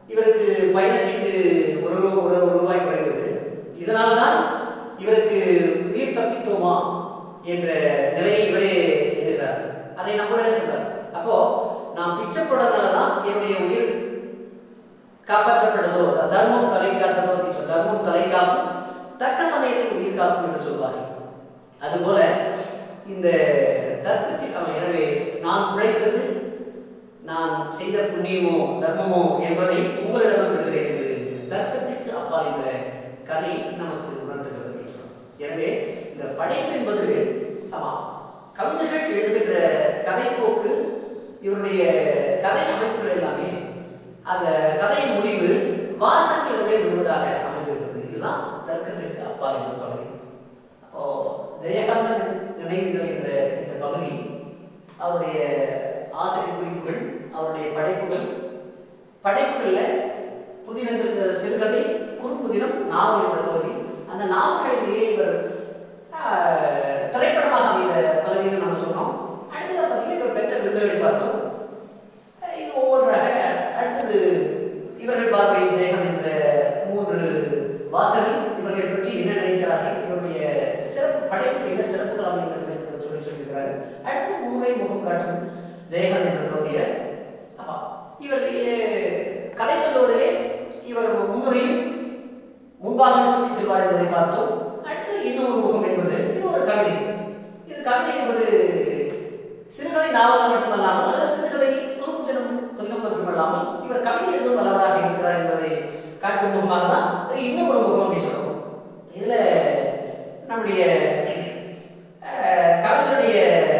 இவருக்கு பயணச்சீட்டு ஒரு ரூ- ஒரு ஒரு ரூபாய் குறைந்தது இதனால தான் இவருக்கு உயிர் தப்பித்தோமா என்ற நிலையை இவரே எண்ணுகிறார் அதை நம்மளே சொல்றார் அப்போ நான் பிச்சை போடுறதுனால தான் என்னுடைய உயிர் காப்பாற்றப்பட்டதோ தர்மம் தலை காத்ததோ அப்படின்னு சொல்ல தர்மம் தலை காக்கும் தக்க சமயத்தில் உயிர் காக்கும் என்று சொல்வார்கள் அதுபோல இந்த தர்க்கத்தில் அவன் எனவே நான் உழைத்தது நான் செய்த புண்ணியமோ தர்மமோ என்பதை உங்களிடம் விடுகிறேன் என்று தர்க்கத்திற்கு அப்பால் என்ற கதை நமக்கு உணர்த்துகிறது என்று சொன்னோம். எனவே இந்த படைப்பு என்பது ஆமா கவிஞர்கள் எழுதுகிற கதைப்போக்கு இவருடைய கதை அமைப்புகள் எல்லாமே அந்த கதையின் முடிவு வாசகர்களுடைய விடுவதாக அமைந்திருக்கிறது இதுதான் தர்க்கத்திற்கு அப்பால் என்ற பகுதி அப்போ ஜெயகாந்தன் நினைவுகள் என்ற இந்த பகுதி அவருடைய ஆசிரியர் குறிப்புகள் அவருடைய படைப்புகள் படைப்புகளில் புதினங்களுக்கு சிறுகதை குறும்புதினம் நாவல் என்ற பகுதி அந்த நாவல்களிலேயே இவர் ஆஹ், திரைப்படமாக அமைந்த பகுதியில் நம்ம சொன்னோம் அடுத்ததாக பார்த்தீங்கன்னா இவர் பெற்ற விருதுகளை பார்த்தோம் அஹ் இது ஒவ்வொன்றாக அடுத்தது இவர்கள் பார்வை ஜெயகன் என்ற மூன்று வாசகர்கள் இவர்களை பற்றி என்ன நினைக்கிறார்கள் இவருடைய சிறப்பு படைப்பு என்ன சிறப்புகள் அமைந்திருக்கிறது என்று சொல்லி சொல்லியிருக்கிறார்கள் அடுத்து முன்னுரை முகம் காட்டும் ஜெயகன் என்ற பகுதியில் அப்பா இவர் அஹ், கதை சொல்லுவதிலே இவர் முன்னுரையும் முன்பாக சொல்லி செல்வார் என்பதை பார்த்தோம் அடுத்து இன்னொரு முகம் என்பது இது ஒரு கவிதை இது கவிதை என்பது சிறுகதை நாவல் மட்டுமல்லாமல் அல்லது சிறுகதை குறுப்பு தினம் தினம் மட்டுமல்லாமல் இவர் கவிதை எழுதும் வல்லவராக இருக்கிறார் என்பதை காட்டும் முகமாக தான் இது இன்னும் ஒரு முகம் அப்படின்னு சொல்றோம் இதுல நம்முடைய அஹ், கவிஞருடைய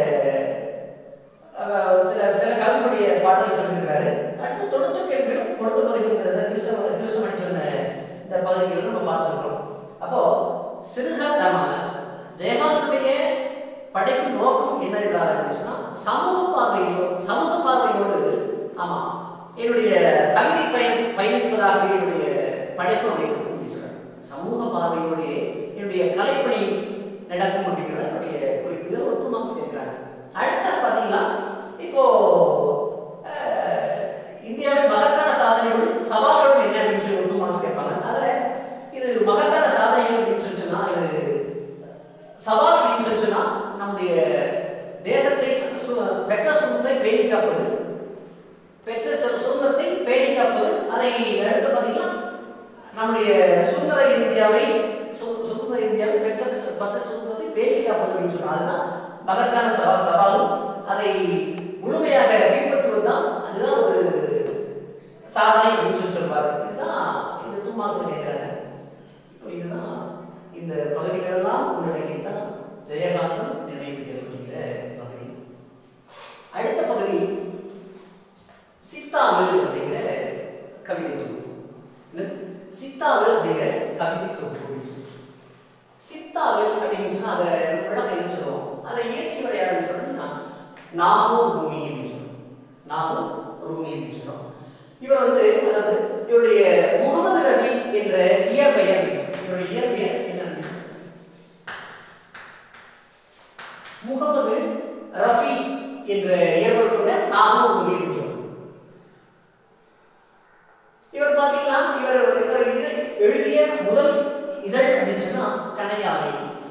அஹ், சில சில கவிஞருடைய பாடலை சொல்லியிருக்காரு அடுத்து தொடுத்து கேட்கிறோம் கொடுத்த பகுதிங்கிறத கிருஷ்ண கிருஷ்ணமணி சொன்ன இந்த பகுதிகளை நம்ம பார்த்துருக்கோம் அப்போ சிறுக நம்ம ஜெயகாந்தனுடைய படைப்பு நோக்கம் என்ன இருக்கிறார் அப்படின்னு சொன்னா சமூக பார்வையோ சமூக பார்வையோடு ஆமா என்னுடைய கவிதை பயன் பயணிப்பதாகவே என்னுடைய படைப்பு அமைக்கும் அப்படின்னு சொல்றாரு சமூக பார்வையோடு என்னுடைய கலைப்பணி நடக்கும் அப்படிங்கிறத என்னுடைய குறிப்புகள் ஒரு டூ மார்க்ஸ் கேட்கிறாங்க அடுத்தது பார்த்தீங்கன்னா இப்போ அஹ், இந்தியாவின் மகத்தான சாதனைகள் சவால்கள் என்ன அப்படின்னு சொல்லி ஒரு டூ மார்க்ஸ் கேட்பாங்க அதுல இது மகத்தான சாதனைகள் அப்படின்னு சொல்லி சொன்னா இது சவால் அப்படின்னு சொல்லி சொன்னா நம்முடைய தேசத்தை சு- பெற்ற சுதந்திரத்தை பேணி காப்பது பெற்ற சு- சுதந்திரத்தை பேணி காப்பது அதை அடுத்து பார்த்தீங்கன்னா நம்முடைய சுதந்திர இந்தியாவை சு- சுதந்திர இந்தியாவை பெற்ற சு- பெற்ற சுதந்திரத்தை பேணி காப்பது அப்படின்னு சொன்னா அதுதான் மகத்தான சவால் சவாலும் அதை முழுமையாக பின்பற்றுவது தான் அதுதான் ஒரு சாதனை அப்படின்னு சொல்லி சொல்வார் இதுதான் இந்த டூ மாசம் கேட்கிறாங்க இப்போ இதுதான் இந்த பகுதிகளெல்லாம் உள்ளடக்கியதான் ஜெயகாந்தம் நினைவுகள் அப்படிங்கிற பகுதி அடுத்த பகுதி சித்தாவு அப்படிங்கிற கவிதை தொகுப்பு என்ன? சித்தாவு அப்படிங்கிற கவிதை தொகுப்பு சித்தாவு அப்படின்னு சொன்னா அதை விளக்கம் என்ன சொல்லுவோம் அதை இயற்றியவர் யாருன்னு சொன்னா நாகோ ரூமி அப்படின்னு சொல்லுவோம் நாகோ ரூமி அப்படின்னு சொல்லுவோம் இவர் வந்து அதாவது இவருடைய முகமது ரவி என்ற இயற்பெயர் இவருடைய இயற்பெயர் என்ன முகமது ரஃபி என்ற இயற்பெயர் கொண்ட நாகோ ரூமி அப்படின்னு சொல்லுவோம் இவர் பாத்தீங்கன்னா இவர் இவர் இது எழுதிய முதல் இதழ் அப்படின்னு சொன்னா கணையாவை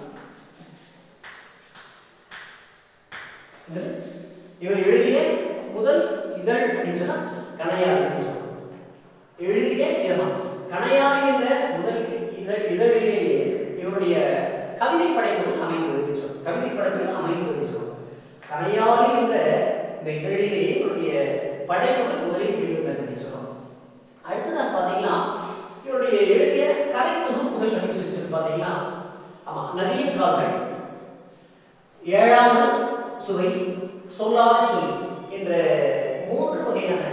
இது இவர் எழுதிய முதல் இதழ் அப்படின்னு சொன்னா கணையாவை அப்படின்னு சொல்றோம். எழுதிய இதழ் கணையாவை என்ற முதல் இதழ் இதழிலேயே இவருடைய கவிதை படைப்புகள் அமைந்தது அப்படின்னு சொல்றோம். கவிதை படைப்புகள் அமைந்தது அப்படின்னு சொல்றோம். கணையாளி என்ற இந்த இதழிலேயே இவருடைய படைப்புகள் முதலில் வெளிவந்தது அப்படின்னு சொல்றோம் அடுத்ததாக பார்த்தீங்கன்னா இவருடைய எழுதிய கலை தொகுப்புகள் அப்படின்னு சொல்லி சொல்லி பார்த்தீங்கன்னா ஆமா நதியின் கால்கள் ஏழாவது சுவை சொல்லாத சொல் என்ற மூன்று வகையான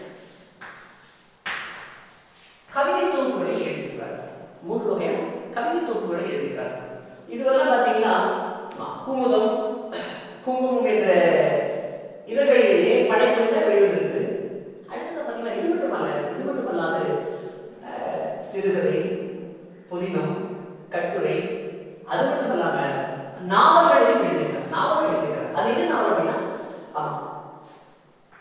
கவிதை தொகுப்புகளை எழுதியிருக்கிறார் மூன்று வகையான கவிதை தொகுப்புகளை எழுதியிருக்கிறார் இதுவெல்லாம் பார்த்தீங்கன்னா ஆமா, குமுதம் குங்குமம் என்ற இதழ்களிலேயே படைப்புகளில் வெளிவந்திருக்கு அடுத்தது பார்த்தீங்கன்னா இது மட்டுமல்ல இது மட்டுமல்லாது அஹ், சிறுகதை புதினம் கட்டுரை அது மட்டும் இல்லாம நாவல்களையும் எழுதியிருக்கிறார் நாவல் எழுதியிருக்கிறார் அது என்ன நாவல் அப்படின்னா ஆமா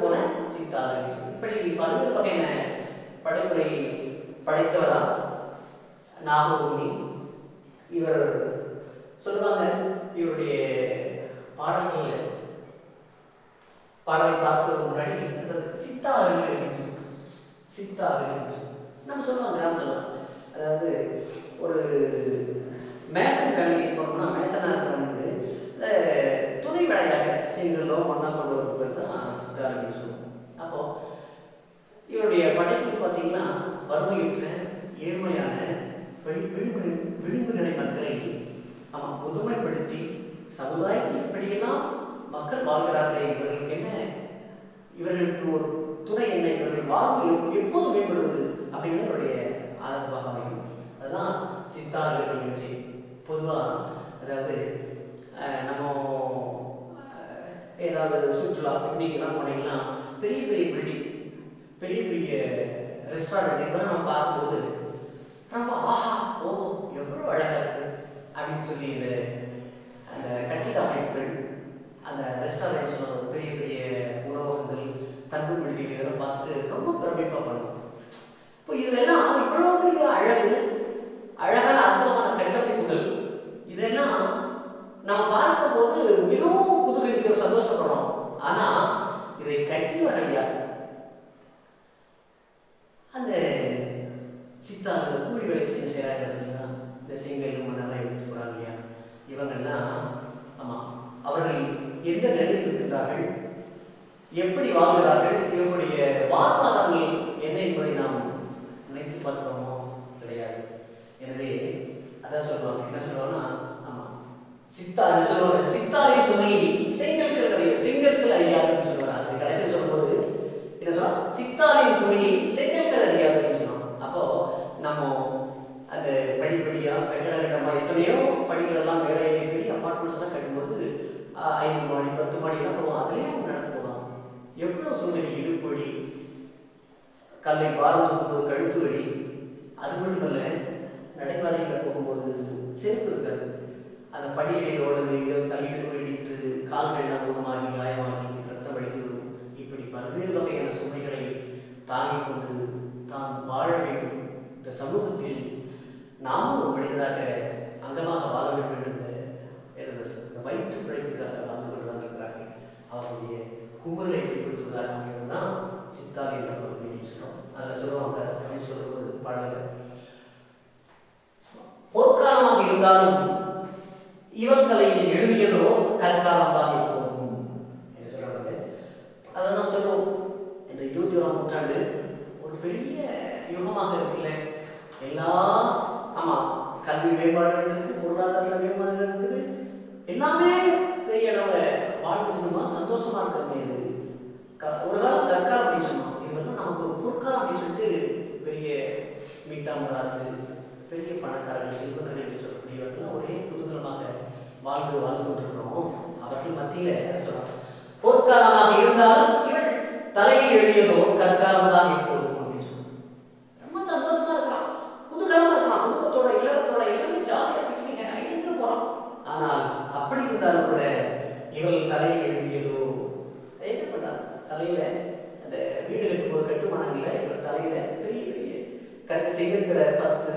போன சித்தார் அப்படின்னு சொல்லி இப்படி பல்வேறு வகையான படைப்புரை படைத்தவரா நாகபூமி இவர் சொல்லுவாங்க இவருடைய பாடல்கள் பாடலை பார்ப்பதற்கு முன்னாடி அந்த சித்தா அறிஞர் அப்படின்னு சொல்லி சித்தா அறிஞர் சொல்லி நம்ம சொல்லுவாங்க கிராமத்தில் அதாவது ஒரு மேசன் கல்வி போனோம்னா மேசனாக இருக்கிறவங்களுக்கு இந்த துணை வேலையாக செங்கலோ மண்ணா கொண்டு ஒரு பேர் தான் சித்தா அப்படின்னு சொல்லுவோம் அப்போ இவருடைய படைப்பு பார்த்தீங்கன்னா வறுமையுற்ற ஏழ்மையான வெளி விளிம்பு விளிம்புநிலை மக்களை ஆமாம் புதுமைப்படுத்தி சமுதாயத்தில் எப்படியெல்லாம் மக்கள் வாழ்கிறார்கள் இவர்களுக்கு என்ன இவர்களுக்கு ஒரு துணை என்ன இவர்கள் வாழ்வு எப்- எப்போது மேம்படுவது அப்படிங்கிறது அவருடைய ஆதரவாக அமையும் அதுதான் சித்தார்கள் அப்படிங்கிற செய்தி பொதுவாக அதாவது அஹ், நம்ம அஹ், ஏதாவது சுற்றுலா பிக்னிக்லாம் போனீங்கன்னா பெரிய பெரிய பில்டிங் பெரிய பெரிய ரெஸ்டாரண்ட் இதெல்லாம் நம்ம பார்க்கும்போது நம்ம ஆஹா ஓ எவ்வளோ அழகாக இருக்கு அப்படின்னு சொல்லி இந்த அந்த கட்டிட அமைப்புகள் அந்த ரெஸ்டாரண்ட் சொல்லுவாங்க பெரிய பெரிய உணவகங்கள் தங்கு விடுதிகள் இதெல்லாம் பார்த்துட்டு ரொம்ப பிரமிப்பாக பண்ணுவோம் இப்போ இதெல்லாம் இவ்வளோ பெரிய அழகு அழகான அற்புதமான கட்டமைப்புகள் இதெல்லாம் நம்ம பார்க்கும்போது மிகவும் குதூகலிக்கிற சந்தோஷப்படுறோம் ஆனா இதை கட்டியவர் யார் அந்த சித்தார்கள் கூலி வேலை செய்ய செய்கிறாங்க பார்த்தீங்களா இந்த செங்கல் மண்ணெல்லாம் எடுத்துட்டு போகிறாங்க இல்லையா இவங்கெல்லாம் ஆமாம் அவர்கள் எந்த நிலையில் இருக்கின்றார்கள் எப்படி வாழ்கிறார்கள் இவருடைய வாழ்வாதாரங்கள் என்ன என்பதை நாம் நினைத்து பார்க்கிறோமோ கிடையாது எனவே அதான் சொல்லுவாங்க என்ன சொல்லுவாங்கன்னா ஆமாம் சித்தா என்ன சொல்லுவாங்க சித்தாரின் சுமையை செங்கற்கள் அறிய செங்கற்கள் அறியாதுன்னு சொல்லுவாங்க ஆசிரியர் கடைசியில் சொல்லும்போது என்ன சொல்றோம் சித்தாரின் சுமையை செங்கற்கள் அறியாதுன்னு சொல்லுவாங்க அப்போ நம்ம அந்த படிப்படியா கட்டட கட்டமா எத்தனையோ படிகள் எல்லாம் மேலே ஏறி பெரிய அப்பார்ட்மெண்ட்ஸ் எல்லாம் கட்டும்போது ஆஹ், ஐந்து மாடி பத்து மாடிலாம் போவோம் அதுலேயே அவங்க நடந்து போவாங்க எவ்வளோ சூழ்நிலை இடுப்பு வலி கல்லை பாரம் தூக்கும்போது கழுத்து வலி அது மட்டுமல்ல நடைபாதையில் போகும்போது செருப்பு இருக்காது அந்த படிகளில் ஓடுது இல்லை கல்லிடுக்குள் இடித்து கால்கள் எல்லாம் ஊனமாகி காயமாகி ரத்தம் வலித்து இப்படி பல்வேறு வகையான சுமைகளை தாங்கிக் கொண்டு தான் வாழ வேண்டும் இந்த சமூகத்தில் நாமும் ஒரு மனிதராக அங்கமாக வாழ வேண்டும் என்ற எனது இந்த வயிற்று பிழைப்புக்காக வாழ்ந்து கொண்டுதான் இருக்கிறார்கள் அவருடைய குமுறலை வெளிப்படுத்துவதாக அமைவது தான் சித்தாரி என்ற பகுதியை சொல்றோம் அதில் சொல்லுவாங்க அப்படின்னு சொல்லும்போது பாடல்கள் போர்க்காலமாக இருந்தாலும் இவன் தலையில் எழுதியதோ கற்காலம் தான் எப்போதும் என்ன சொல்றாங்க அதை நாம் சொல்லுவோம் இந்த இருபத்தி ஓராம் நூற்றாண்டு ஒரு பெரிய யுகமாக இருக்குல்ல எல்லாம் ஆமா கல்வி மேம்பாடு இருக்குது பொருளாதார மேம்பாடு இருக்குது எல்லாமே பெரிய அளவுல வாழ்ந்துக்கணுமா சந்தோஷமா இருக்க முடியாது க- ஒரு காலம் கற்காலம் அப்படின்னு சொன்னோம் இது வந்து நமக்கு ஒரு பொற்காலம் அப்படின்னு சொல்லிட்டு பெரிய மீட்டாமராசு பெரிய பணக்காரர்கள் செல்வந்தர்கள் என்று சொல்லக்கூடியவர்கள் ஒரே குதூகலமாக வாழ்ந்து வாழ்ந்து கொண்டிருக்கிறோம் அவர்கள் மத்தியில் சொல்றாங்க பொற்காலமாக இருந்தாலும் இவள் தலையில் எழுதியதோ கற்காலம் தான் எப்போதும் அப்படின்னு சொன்னாங்க ரொம்ப சந்தோஷமா இருக்கலாம் குதூகலமா இருக்கலாம் குடும்பத்தோட இல்லறத்தோட எல்லாமே ஜாலியாக பிக்னிக் ஐந்து போறோம் ஆனால் அப்படி இருந்தாலும் கூட இவள் தலையில் எழுதியதோ என்ன பண்ணார் தலையில அந்த வீடு கட்டும்போது கட்டுமானங்கள்ல இவர் தலையில பெரிய பெரிய கற்று செங்கற்களை பத்து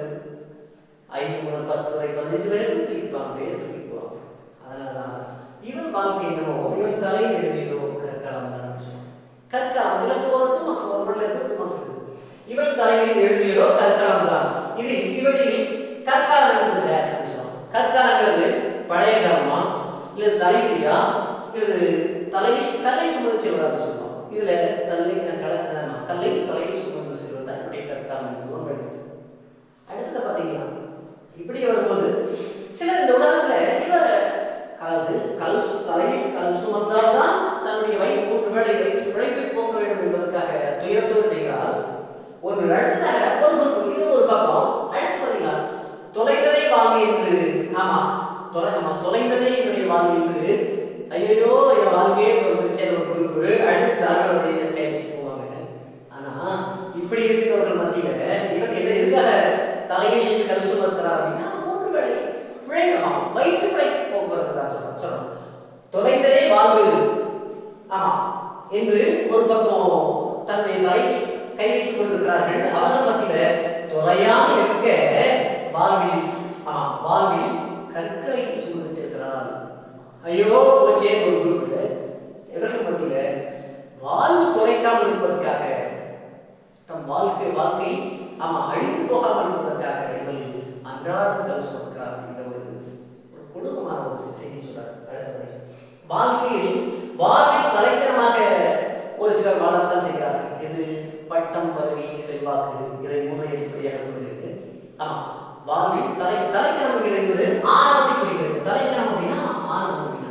ஐந்து முதல் பத்து வரை பதினஞ்சு வரைக்கும் தூக்கிப்பாங்க அப்படியே தூக்கி போவாங்க அதனாலதான் இவன் வாழ்க்கை என்னவோ இவன் தலையில் எழுதியதோ கற்காலம் தான் சொல்லுவாங்க கற்காலம் இலக்கு ஒரு டூ மார்க்ஸ் ஒரு மணில இருந்து டூ மார்க்ஸ் இருக்கு இவள் தலையில் எழுதியதோ கற்காலம் தான் இது இவடில் கற்காலம் என்பது டேஸ் சொல்லுவாங்க கற்காலங்கிறது பழைய காலமா இல்ல தலைவிதியா இல்லது தலையில் கல்லை சுமந்து செல்வதாக சொல்லுவாங்க இதுல தல்லை கலை ஆமா, கல்லை தலையில் சுமந்து செல்வது தான் என்னுடைய கற்காலம் என்பது ஒரு வழி. அடுத்தது பாத்தீங்கன்னா இப்படி வரும்போது சிலர் இந்த உலகத்துல இவ அதாவது கல் சு- தலையில் கல் சுமந்தால்தான் தன்னுடைய வயிற்று மூன்று வேளை வயிற்று பிழைப்பை போக்க வேண்டும் என்பதற்காக துயரத்தோடு செய்கிறார் ஒரு அடுத்ததாக ஒரு குரூப் இது ஒரு பக்கம் அடுத்து பாத்தீங்களா தொலைந்ததே வாழ்வு என்று ஆமா தொலை ஆமா தொலைந்ததே என்னுடைய வாழ்வு என்று ஐயோ என் வாழ்க்கையே தொலைஞ்சிருச்சே ஒரு குரூப் அடுத்து அவர்களுடைய கைவிச்சு போவாங்க ஆனா இப்படி இருக்கிறவர்கள் மத்தியில இவன் என்ன எதுக்காக தலையில் கல் சுமத்துறார் அப்படின்னா மூன்று வேளை பிழைக்கமா வயிற்று பிழை போக்குவரத்து தான் சொல்றோம் சொல்றோம் தொலைந்ததே வாழ்வு ஆமா என்று ஒரு பக்கம் தன்னுடைய தாய் கை வைத்துக் கொண்டிருக்கிறார்கள் அவர்கள் மத்தியில தொலையாமல் இருக்க வாழ்வில் ஆமா வாழ்வில் கற்களை சூழ்ந்து வச்சிருக்கிறார் ஐயோ போச்சே ஒரு குரூப்ல இவர்கள் மத்தியில வாழ்வு தொலைக்காமல் இருப்பதற்காக தம் வாழ்க்கை வாழ்க்கை ஆமா அழிந்து போகாமல் இருப்பதற்காக இவர்கள் அன்றாடம் கல் சொல்கிறார் என்ற ஒரு ஒரு கொடூரமான ஒரு செய்தி சொல்றார் அடுத்தபடி வாழ்க்கையில் வாழ்வில் தலைத்தரமாக ஒரு சிலர் வாழத்தான் செய்கிறார்கள் இது பட்டம் பதவி செல்வாக்கு இதை மூன்றை அடிப்படையாக கொண்டிருக்கு ஆமா வாழ்வில் தலை தலைக்கணம் என்பது ஆணவத்தை குறிக்கிறது தலைக்கணம் அப்படின்னா ஆணவம் அப்படின்னா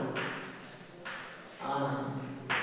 ஆணவம்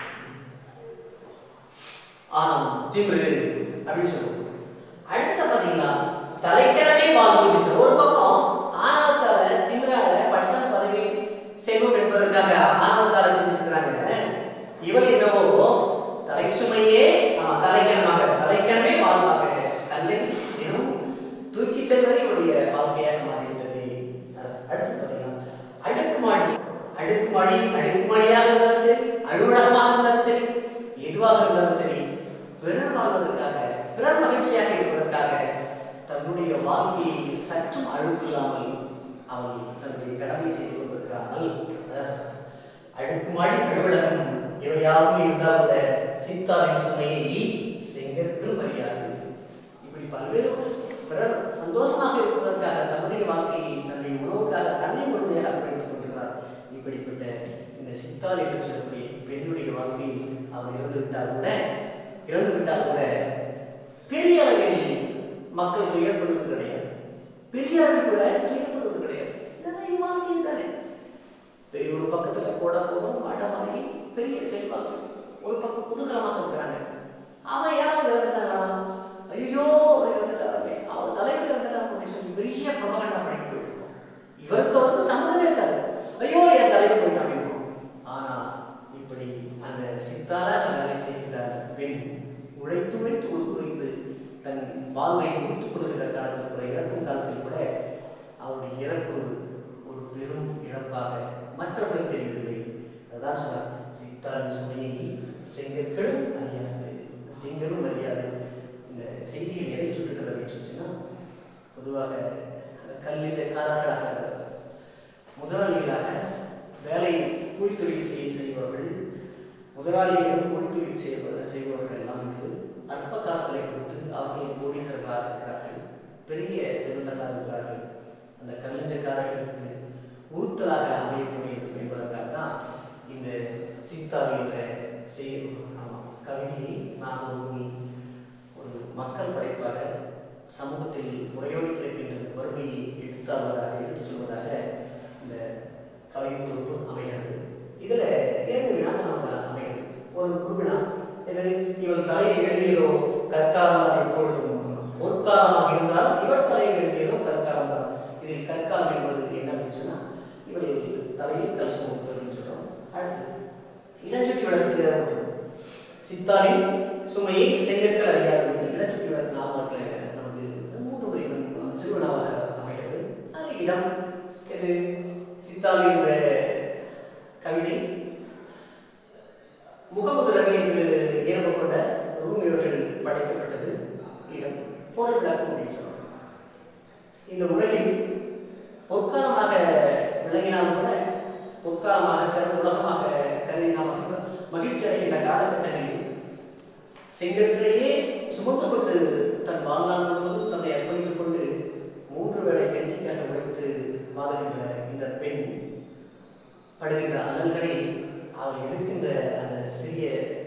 ஆணவம் திமிரு அப்படின்னு சொல்லுவோம் அடுத்த பாத்தீங்கன்னா தலைக்கணமே வாழ்வு அப்படின்னு சொல்லுவோம் ஒரு பக்கம் ஆணவத்தால திமிரால பட்டம் பதவி செல்வம் என்பதற்காக ஆணவத்தால செஞ்சிருக்கிறாங்க இவள் என்னவோ தலைச்சுமையே ஆமா தலைக்கணமாக தலைக்கணமே வாழ்வாக கல்லை தினம் தூக்கி செல்வதே இவருடைய வாழ்க்கையாக மாறிவிட்டது அடுத்து பார்த்தீங்கன்னா அடுக்குமாடி அடுக்குமாடி அடுக்குமாடியாக இருந்தாலும் சரி அலுவலகமாக இருந்தாலும் சரி எதுவாக இருந்தாலும் சரி பிறர் வாழ்வதற்காக பிறர் மகிழ்ச்சியாக இருப்பதற்காக தன்னுடைய வாழ்க்கையை சற்றும் அழுக்கில்லாமல் அவள் தன்னுடைய கடமை செய்து கொண்டிருக்கிறார்கள் அதான் சொல்றார். அடுக்குமாடி அலுவலகம் இவை யாவும் இருந்தால் கூட சித்தாரின் சுமையை செங்கற்கள் மரியாது இப்படி பல்வேறு பிறர் சந்தோஷமாக இருப்பதற்காக தன்னுடைய வாழ்க்கையை தன்னுடைய உறவுக்காக தன்னை முழுமையாக அர்ப்பணித்துக் கொண்டிருக்கிறார் இப்படிப்பட்ட இந்த சித்தால் என்று சொல்லக்கூடிய பெண்ணுடைய வாழ்க்கையில் அவர் இறந்து விட்டால் கூட இறந்து விட்டால் கூட பெரிய அளவில் மக்கள் துயரப்படுவது கிடையாது பெரிய அளவில் கூட துயரப்படுவது கிடையாது இதெல்லாம் இது வாழ்க்கை தானே பெரிய ஒரு பக்கத்துல கோட கோபம் அடமலை பெரிய செல்வாக்கு ஒரு பக்கம் குதூகலமாக இருக்கிறாங்க அவன் யாராவது இறந்துட்டானா ஐயோ அவர் இறந்துட்டாரே அவர் தலைவர் இறந்துட்டார் அப்படின்னு சொல்லி பெரிய பிரபகண்டா பண்ணிட்டு போயிட்டு இருக்கோம் இவருக்கு வந்து சம்மந்தமே இருக்காது ஐயோ என் தலைவர் போயிட்டான் அப்படின்னு ஆனா இப்படி அந்த சித்தாராக வேலை செய்கிற பெண் உழைத்து உழைத்து உருகுலைந்து தன் வாழ்வை முடித்துக் கொள்கிற காலத்தில் கூட இறக்கும் காலத்தில் கூட அவருடைய இறப்பு ஒரு பெரும் இழப்பாக மற்றவர்கள் தெரியவில்லை அதான் சொன்னார் சித்தாரின் சுமையை செங்கற்களும் அறியாது செங்கலும் அறியாது இந்த செய்தியில் எதை சுட்டுகிறது அப்படின்னு சொல்லிச்சுன்னா பொதுவாக கல்விக்காரர்களாக முதலாளிகளாக வேலை கூலித்தொழில் செய்ய செய்பவர்கள் முதலாளிகளிடம் கூலித்தொழில் செய்வது செய்பவர்கள் எல்லாம் என்று அற்ப காசுகளை கொடுத்து அவர்கள் கோடீஸ்வரர்களாக இருக்கிறார்கள் பெரிய செல்வந்தர்களாக இருக்கிறார்கள் அந்த கல்லஞ்சக்காரர்களுக்கு உறுத்தலாக அமைய வேண்டும் என்பதற்காக தான் இந்த சித்தார் என்ற செய் ஆமாம், கவிதையை நான் ஒரு ஒரு மக்கள் படைப்பாக சமூகத்தில் முறையோடு கிடைக்கின்ற வறுமையை எடுத்தாள்வதாக எடுத்துச் சொல்வதாக இந்த கவிதை தொகுப்பு அமைகிறது இதில் இரண்டு வினாக்கள் நமக்கு அமைகிறது ஒரு குருவினா இது இவள் தலையில் எழுதியதோ கற்காலமாக எப்பொழுதும் பொற்காலமாக இருந்தால் இவள் தலையில் எழுதியதோ கற்காலம் தான் இதில் கற்காலம் என்பது என்ன அப்படின்னு சொன்னால் இவள் தலையில் கல் சுமத்துவதுன்னு சொல்கிறோம் அடுத்து இடச்சுட்டி விளக்கு சித்தாரின் சுமையை செங்கற்கள் அறியாது என்று இடச்சுட்டி விளக்கு நாவல்கள் நமக்கு மூன்று வரிகளும் சிறுவனாக அமைகிறது அதில் இடம் இது சித்தாரி என்ற கவிதை முகமுதிரவி என்று இயல்பு கொண்ட ரூம் இவர்கள் படைக்கப்பட்டது இடம் போர் விளக்கம் அப்படின்னு சொல்றோம் இந்த உலகில் பொற்காலமாக விளங்கினாலும் கூட பொற்காலமாக சிறந்த உலகமாக கருதினாலும் மகிழ்ச்சி அடைகின்ற காலகட்டங்களில் செங்கற்களையே சுமந்து கொண்டு தன் வாழ்நாள் முழுவதும் தன்னை அர்ப்பணித்துக் கொண்டு மூன்று வேளை கஞ்சிக்காக உழைத்து வாழுகின்ற இந்த பெண் படுகின்ற அல்லல்களை அவள் எடுக்கின்ற அந்த சிறிய